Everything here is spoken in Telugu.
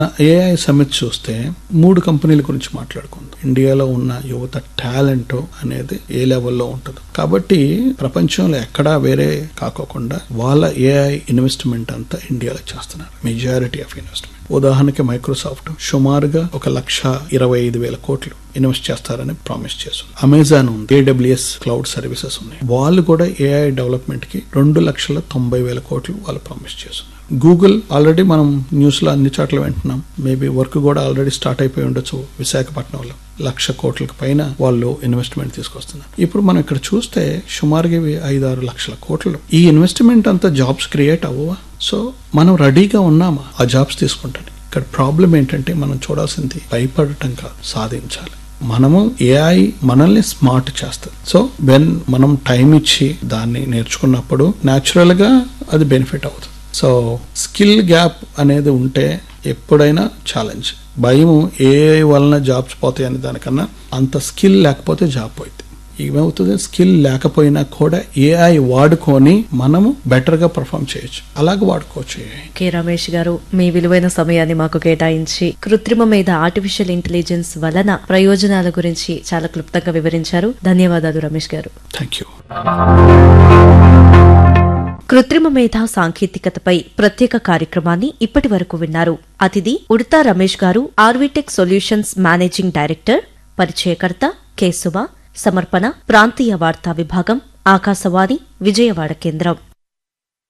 ఏఐ సమిట్ చూస్తే మూడు కంపెనీల గురించి మాట్లాడుకుందాం ఇండియాలో ఉన్న యువత టాలెంట్ అనేది ఏ లెవెల్లో ఉంటుంది కాబట్టి ప్రపంచంలో ఎక్కడా వేరే కాకోకుండా వాళ్ళ ఏఐ ఇన్వెస్ట్మెంట్ అంతా ఇండియాలో చేస్తున్నారు మెజారిటీ ఆఫ్ ఇన్వెస్ట్మెంట్ ఉదాహరణకి మైక్రోసాఫ్ట్ సుమారుగా ఒక లక్ష ఇరవై ఐదు వేల కోట్లు ఇన్వెస్ట్ చేస్తారని ప్రామిస్ చేస్తుంది అమెజాన్ ఉంది ఏడబ్ల్యూఎస్ క్లౌడ్ సర్వీసెస్ ఉన్నాయి వాళ్ళు కూడా ఏఐ డెవలప్మెంట్ కి రెండు లక్షల తొంభై వేల కోట్లు వాళ్ళు ప్రామిస్ చేస్తున్నారు గూగుల్ ఆల్రెడీ మనం న్యూస్ లో అన్ని చోట్ల వింటున్నాం మేబీ వర్క్ కూడా ఆల్రెడీ స్టార్ట్ అయిపోయి ఉండొచ్చు విశాఖపట్నంలో లక్ష కోట్లకు పైన వాళ్ళు ఇన్వెస్ట్మెంట్ తీసుకొస్తున్నారు ఇప్పుడు మనం ఇక్కడ చూస్తే సుమారుగా ఇవి ఐదు ఆరు లక్షల కోట్లు ఈ ఇన్వెస్ట్మెంట్ అంతా జాబ్స్ క్రియేట్ అవ్వవా సో మనం రెడీగా ఉన్నామా ఆ జాబ్స్ తీసుకుంటాను ఇక్కడ ప్రాబ్లం ఏంటంటే మనం చూడాల్సింది భయపడటం కాదు సాధించాలి మనము ఏఐ మనల్ని స్మార్ట్ చేస్తుంది సో వెన్ మనం టైం ఇచ్చి దాన్ని నేర్చుకున్నప్పుడు న్యాచురల్ గా అది బెనిఫిట్ అవుతుంది సో స్కిల్ గ్యాప్ అనేది ఉంటే ఎప్పుడైనా ఛాలెంజ్ భయం ఏ వలన జాబ్స్ పోతాయి అనే దానికన్నా అంత స్కిల్ లేకపోతే జాబ్ పోయింది ఏమవుతుంది స్కిల్ లేకపోయినా కూడా ఏఐ వాడుకొని మనము బెటర్ గా పర్ఫామ్ చేయొచ్చు అలాగే వాడుకోవచ్చు ఏఐ కె రమేష్ గారు మీ విలువైన సమయాన్ని మాకు కేటాయించి కృత్రిమ మీద ఆర్టిఫిషియల్ ఇంటెలిజెన్స్ వలన ప్రయోజనాల గురించి చాలా క్లుప్తంగా వివరించారు ధన్యవాదాలు రమేష్ గారు థ్యాంక్ యూ కృత్రిమ మేధా సాంకేతికతపై ప్రత్యేక కార్యక్రమాన్ని ఇప్పటి వరకు విన్నారు అతిథి Udata Ramesh garu Arvitech solutions managing director పరిచయకర్త కె సుమ సమర్పణ ప్రాంతీయ వార్తా విభాగం ఆకాశవాణి విజయవాడ కేంద్రం